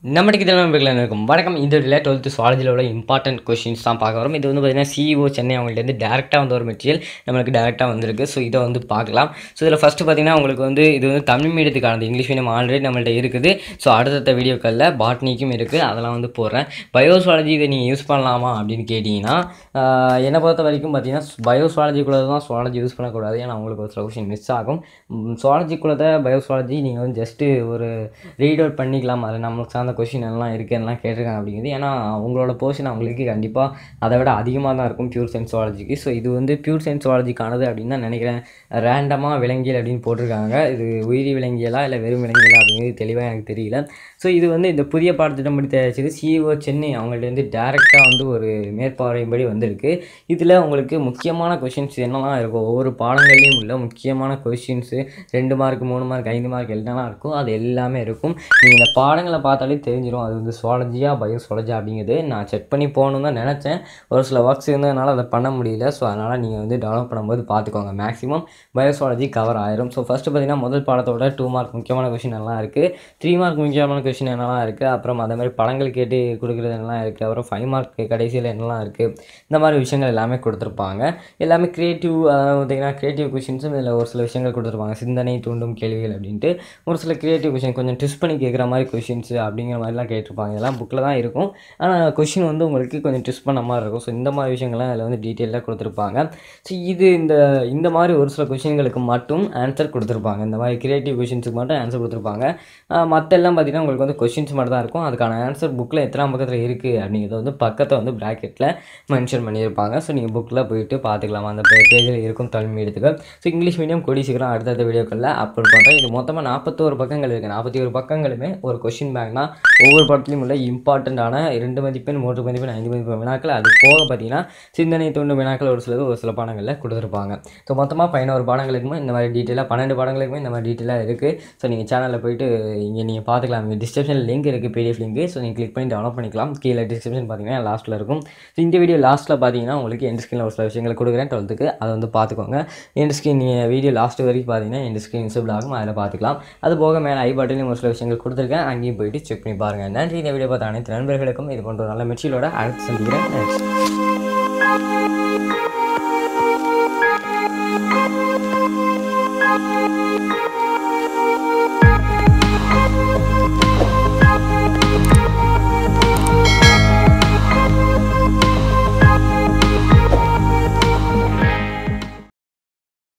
நம்மளுக்கு இதெல்லாம் நண்பர்கள் இருக்கும் வணக்கம் இந்த வீடியோவில் டுவெல்த்து சுவாலஜியில் உள்ள இம்பார்ட்டன்ட் கொஷின்ஸ் தான் பார்க்க வரோம் இது வந்து பார்த்தீங்கன்னா சிஇஓ சென்னை அவங்கள்ட்டேருந்து டேரெக்டாக வந்து ஒரு மெட்டீரியல் நம்மளுக்கு டேரெக்டாக வந்திருக்கு ஸோ இதை வந்து பார்க்கலாம் ஸோ இதில் ஃபஸ்ட்டு பார்த்தீங்கன்னா உங்களுக்கு வந்து இது வந்து தமிழ் மீடியத்துக்கானது இங்கிலீஷ் மீடியம் ஆல்ரெடி நம்மள்ட்ட இருக்குது ஸோ அடுத்தடுத்த வீடியோக்களில் பாட்னிக்கும் இருக்குது அதெல்லாம் வந்து போடுறேன் பயோசுவாலஜி இதை நீங்கள் யூஸ் பண்ணலாமா அப்படின்னு கேட்டிங்கன்னா ஆஹ், என்னை பொறுத்த வரைக்கும் பார்த்தீங்கன்னா பயோசுவாலஜிக்குள்ளே தான் சுவாலஜி யூஸ் பண்ணக்கூடாது ஏன்னா உங்களுக்கு ஒரு சில கொஷின் மிஸ் ஆகும் சுவாலஜிக்குள்ளே பயோசுவாலஜி நீங்கள் வந்து ஜஸ்ட்டு ஒரு ரீட் அவுட் பண்ணிக்கலாம் அது நம்மளுக்கு சார்ந்த கொஷின் எல்லாம் இருக்குது எல்லாம் கேட்டிருக்காங்க அப்படிங்கிறது ஏன்னா உங்களோட போர்ஷன் அவங்களுக்கு கண்டிப்பாக அதை விட அதிகமாக தான் இருக்கும் பியூர் சயின்ஸ் சுவாலஜிக்கு ஸோ இது வந்து பியூர் சயின்ஸ் சுவாலஜிக்கானது அப்படின்னு தான் நினைக்கிறேன் ரேண்டமாக விலங்கியல் அப்படின்னு போட்டிருக்காங்க இது உயிரி விலங்கியலா இல்லை வெறும் விலங்கியலா அப்படிங்கிறது தெளிவாக எனக்கு தெரியல ஸோ இது வந்து இந்த புதிய பாடத்திட்டம் படி தயாரிச்சது சிஇஓ சென்னை அவங்கள்ட்டேருந்து டேரெக்டாக வந்து ஒரு மேற்பார்வையின்படி வந்திருக்கு இதில் உங்களுக்கு முக்கியமான கொஷின்ஸ் என்னெல்லாம் இருக்கும் ஒவ்வொரு பாடங்கள்லையும் உள்ள முக்கியமான கொஷின்ஸு ரெண்டு மார்க் மூணு மார்க் ஐந்து மார்க் என்னெல்லாம் இருக்கும் அது எல்லாமே இருக்கும் நீங்கள் இந்த பாடங்களை பார்த்தாலே தெரிஞ்சிடும் அது வந்து சுவாலஜியா பயோ சுவாலஜியா அப்படிங்கிறது நான் செக் பண்ணி போகணுன்னு தான் நினச்சேன் ஒரு சில ஒர்க்ஸ் இருந்ததுனால அதை பண்ண முடியல ஸோ அதனால் நீங்கள் வந்து டெவலப் பண்ணும்போது பார்த்துக்கோங்க மேக்ஸிமம் பயோசுவாலஜி கவர் ஆயிரும் ஸோ ஃபஸ்ட்டு பார்த்தீங்கன்னா முதல் பாடத்தோட டூ மார்க் முக்கியமான கொஷின் எல்லாம் இருக்குது த்ரீ மார்க் முக்கியமான கொஷின் என்னெல்லாம் இருக்குது அப்புறம் அதே மாதிரி படங்கள் கேட்டு கொடுக்குறது என்னெல்லாம் இருக்குது அப்புறம் ஃபைவ் மார்க் கடைசியில் என்னெல்லாம் இருக்குது இந்த மாதிரி விஷயங்கள் எல்லாமே கொடுத்துருப்பாங்க எல்லாமே க்ரியேட்டிவ் அதாவது பார்த்தீங்கன்னா க்ரியேட்டிவ் கொஷின்ஸும் இதில் ஒரு சில விஷயங்கள் கொடுத்துருப்பாங்க சிந்தனை தூண்டும் கேள்விகள் அப்படின்ட்டு ஒரு சில க்ரியேட்டிவ் கொஷின் கொஞ்சம் ட்விஸ்ட் பண்ணி கேட்குற மாதிரி கொஷின்ஸ் அப்படிங்கிற மாதிரிலாம் கேட்டிருப்பாங்க இதெல்லாம் புக்கில் தான் இருக்கும் ஆனால் கொஷின் வந்து உங்களுக்கு கொஞ்சம் ட்விஸ்ட் பண்ண மாதிரி இருக்கும் ஸோ இந்த மாதிரி விஷயங்கள்லாம் அதில் வந்து டீட்டெயிலாக கொடுத்துருப்பாங்க ஸோ இது இந்த இந்த மாதிரி ஒரு சில கொஷின்களுக்கு மட்டும் ஆன்சர் கொடுத்துருப்பாங்க இந்த மாதிரி கிரியேட்டிவ் கொஷின்ஸுக்கு மட்டும் ஆன்சர் கொடுத்துருப்பாங்க மற்ற எல்லாம் பார்த்தீங்கன்னா உங்களுக்கு வந்து கொஷின்ஸ் மட்டும் தான் இருக்கும் அதுக்கான ஆன்சர் புக்கில் எத்தனாம் பக்கத்தில் இருக்குது அப்படிங்கிறத வந்து பக்கத்தை வந்து ப்ராக்கெட்டில் மென்ஷன் பண்ணியிருப்பாங்க ஸோ நீங்கள் புக்கில் போயிட்டு பார்த்துக்கலாம் அந்த பேஜில் இருக்கும் தமிழ் மீடியத்துக்கு ஸோ இங்கிலீஷ் மீடியம் கூடி சீக்கிரம் அடுத்தடுத்த வீடியோக்களில் அப்லோட் பண்ணுறேன் இது மொத்தமாக நாற்பத்தோரு பக்கங்கள் இருக்குது நாற்பத்தி ஒரு பக்கங்களுமே ஒரு கொஷின் பேங்க்னா ஒவ்வொரு படத்துலையும் உள்ள இம்பார்ட்டண்ட்டான ரெண்டு மதிப்பெண் மூன்று மதிப்பெண் ஐந்து மதிப்பெண் வினாக்கள் அது போக பார்த்தீங்கன்னா சிந்தனை தூண்டும் வினாக்கள் ஒரு சிலது ஒரு சில பாடங்களில் கொடுத்துருப்பாங்க ஸோ மொத்தமாக பதினோரு பாடங்களுக்குமே இந்த மாதிரி டீட்டெயிலாக பன்னெண்டு பாடங்களுக்குமே இந்த மாதிரி டீட்டெயிலாக இருக்குது ஸோ நீங்கள் சேனலில் போயிட்டு இங்கே நீங்கள் பார்த்துக்கலாம் இங்கே டிஸ்கிரிப்ஷனில் லிங்க் இருக்குது பிடிஎஃப் லிங்க் ஸோ நீங்கள் கிளிக் பண்ணி டவுன்லோட் பண்ணிக்கலாம் கீழே டிஸ்கிரிப்ஷன் பார்த்தீங்கன்னா லாஸ்ட்டில் இருக்கும் ஸோ இந்த வீடியோ லாஸ்ட்டில் பார்த்தீங்கன்னா உங்களுக்கு எண்ட் ஸ்க்ரீனில் ஒரு சில விஷயங்களை கொடுக்குறேன் டுவெல்த்துக்கு அதை வந்து பார்த்துக்கோங்க எண்ட் ஸ்க்ரீன் நீங்கள் வீடியோ லாஸ்ட் வரைக்கும் பார்த்தீங்கன்னா எண்ட் ஸ்க்ரீன் விசிபிள் ஆகும் அதில் பார்த்துக்கலாம் அது போக மேலே ஐ பட்டன்லையும் ஒரு சில விஷயங்கள் கொடுத்துருக்கேன் அங்கேயும் போயிட்டு செக் பண்ணி பாருங்கள் நன்றி இந்த வீடியோ பார்த்த அனைத்து நண்பர்களுக்கும் இது போன்ற ஒரு நல்ல மெட்டீரியலோட அடுத்து சந்திக்கிறேன் Thanks. Thank you.